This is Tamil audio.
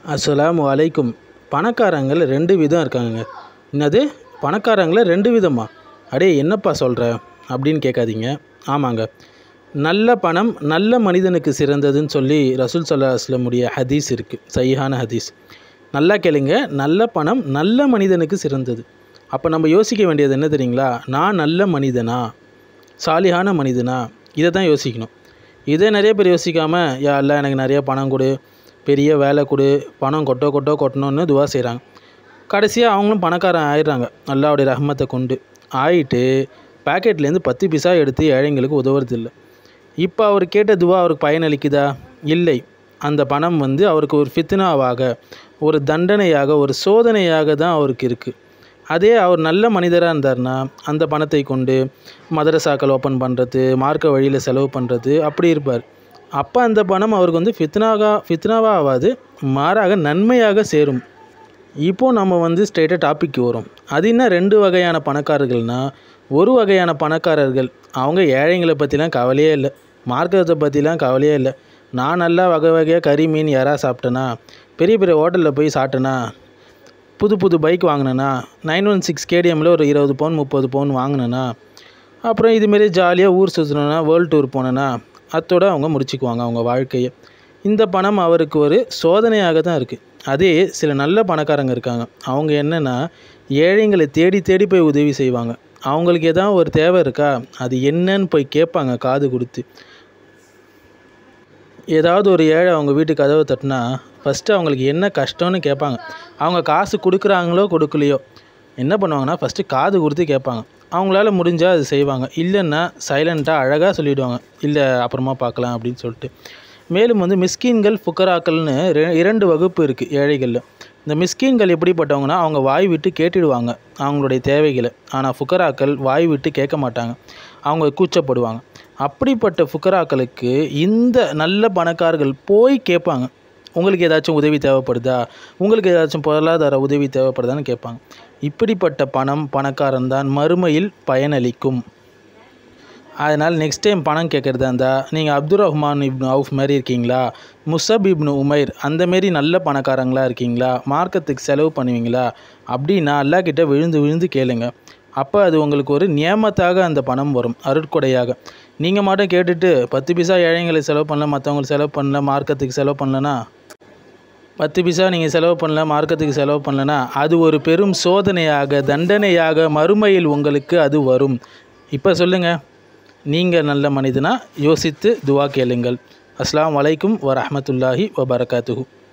அஸ்ஸலாமு அலைக்கும் பணக்காரங்கள் ரெண்டு விதம் இருக்காங்க என்னது பணக்காரங்கள ரெண்டு விதமா அடே என்னப்பா சொல்கிற அப்படின்னு கேட்காதீங்க ஆமாங்க நல்ல பணம் நல்ல மனிதனுக்கு சிறந்ததுன்னு சொல்லி ரசூல் சல்லா அஸ்லமுடைய ஹதீஸ் இருக்குது சைஹான ஹதீஸ் நல்லா கேளுங்க நல்ல பணம் நல்ல மனிதனுக்கு சிறந்தது அப்போ நம்ம யோசிக்க வேண்டியது என்ன தெரியுங்களா நான் நல்ல மனிதனா சாலிகான மனிதனா இதை தான் யோசிக்கணும் இதே நிறைய பேர் யோசிக்காமல் யா அல்ல எனக்கு நிறைய பணம் கொடு பெரிய வேலை கொடு பணம் கொட்டோ கொட்டோ கொட்டணும்னு துவா செய்கிறாங்க கடைசியாக அவங்களும் பணக்காரன் ஆயிடுறாங்க அல்லாவுடைய ரஹ்மத்தை கொண்டு ஆயிட்டு பேக்கெட்லேருந்து பத்து பைசா எடுத்து ஏழைங்களுக்கு உதவுறதில்லை இப்போ அவர் கேட்ட துவா அவருக்கு பயனளிக்குதா இல்லை அந்த பணம் வந்து அவருக்கு ஒரு ஃபித்னாவாக ஒரு தண்டனையாக ஒரு சோதனையாக தான் அவருக்கு இருக்குது அதே அவர் நல்ல மனிதராக இருந்தார்னா அந்த பணத்தை கொண்டு மதரசாக்கள் ஓப்பன் பண்ணுறது மார்க்க வழியில் செலவு பண்ணுறது அப்படி இருப்பார் அப்போ அந்த பணம் அவருக்கு வந்து ஃபித்னாகா ஃபித்னாவாக ஆகாது மாறாக நன்மையாக சேரும் இப்போது நம்ம வந்து ஸ்ட்ரெயிட்டாக டாபிக் வரும் அது என்ன ரெண்டு வகையான பணக்காரர்கள்னா ஒரு வகையான பணக்காரர்கள் அவங்க ஏழைங்களை பற்றிலாம் கவலையே இல்லை மார்க்கத்தை பற்றிலாம் கவலையே இல்லை நான் நல்லா வகை வகையாக கறி மீன் யாராக சாப்பிட்டேனா பெரிய பெரிய ஹோட்டலில் போய் சாப்பிட்டேனா புது புது பைக் வாங்கினேனா நைன் ஒன் சிக்ஸ் கேடிஎம்மில் ஒரு இருபது பவுன் முப்பது பவுன் வாங்கினேனா அப்புறம் இதுமாரி ஜாலியாக ஊர் சுற்றினேன்னா வேர்ல்டு டூர் போனேன்னா அத்தோட அவங்க முடிச்சுக்குவாங்க அவங்க வாழ்க்கையை இந்த பணம் அவருக்கு ஒரு சோதனையாக தான் இருக்குது அதே சில நல்ல பணக்காரங்க இருக்காங்க அவங்க என்னென்னா ஏழைங்களை தேடி தேடி போய் உதவி செய்வாங்க அவங்களுக்கு எதாவது ஒரு தேவை இருக்கா அது என்னன்னு போய் கேட்பாங்க காது கொடுத்து ஏதாவது ஒரு ஏழை அவங்க வீட்டு கதவை தட்டினா ஃபஸ்ட்டு அவங்களுக்கு என்ன கஷ்டம்னு கேட்பாங்க அவங்க காசு கொடுக்குறாங்களோ கொடுக்கலையோ என்ன பண்ணுவாங்கன்னா ஃபஸ்ட்டு காது கொடுத்து கேட்பாங்க அவங்களால முடிஞ்சால் அது செய்வாங்க இல்லைன்னா சைலண்ட்டாக அழகாக சொல்லிவிடுவாங்க இல்லை அப்புறமா பார்க்கலாம் அப்படின்னு சொல்லிட்டு மேலும் வந்து மிஸ்கீன்கள் ஃபுக்கராக்கள்னு ரெ இரண்டு வகுப்பு இருக்குது ஏழைகளில் இந்த மிஸ்கீன்கள் எப்படிப்பட்டவங்கன்னா அவங்க வாய் விட்டு கேட்டுடுவாங்க அவங்களுடைய தேவைகளை ஆனால் ஃபுக்கராக்கள் வாய் விட்டு கேட்க மாட்டாங்க அவங்க கூச்சப்படுவாங்க அப்படிப்பட்ட ஃபுக்கராக்களுக்கு இந்த நல்ல பணக்காரர்கள் போய் கேட்பாங்க உங்களுக்கு ஏதாச்சும் உதவி தேவைப்படுதா உங்களுக்கு ஏதாச்சும் பொருளாதார உதவி தேவைப்படுதான்னு கேட்பாங்க இப்படிப்பட்ட பணம் பணக்காரன் தான் மறுமையில் பயனளிக்கும் அதனால் நெக்ஸ்ட் டைம் பணம் கேட்குறதா இருந்தால் நீங்கள் அப்துல் ரஹ்மான் இப்னு அவுஃப் மாதிரி இருக்கீங்களா முசப் இப்னு உமைர் அந்தமாரி நல்ல பணக்காரங்களா இருக்கீங்களா மார்க்கத்துக்கு செலவு பண்ணுவீங்களா அப்படின்னா அல்லா கிட்ட விழுந்து விழுந்து கேளுங்க அப்போ அது உங்களுக்கு ஒரு நியமத்தாக அந்த பணம் வரும் அருட்கொடையாக நீங்கள் மட்டும் கேட்டுட்டு பத்து பைசா ஏழைங்களுக்கு செலவு பண்ணல மற்றவங்களுக்கு செலவு பண்ணல மார்க்கத்துக்கு செலவு பண்ணலனா பத்து பைசா நீங்கள் செலவு பண்ணல மார்க்கத்துக்கு செலவு பண்ணலனா அது ஒரு பெரும் சோதனையாக தண்டனையாக மறுமையில் உங்களுக்கு அது வரும் இப்போ சொல்லுங்கள் நீங்கள் நல்ல மனிதனா யோசித்து துவா கேளுங்கள் அஸ்லாம் வலைக்கும் வரஹமத்துல்லாஹி வபரகாத்துஹூ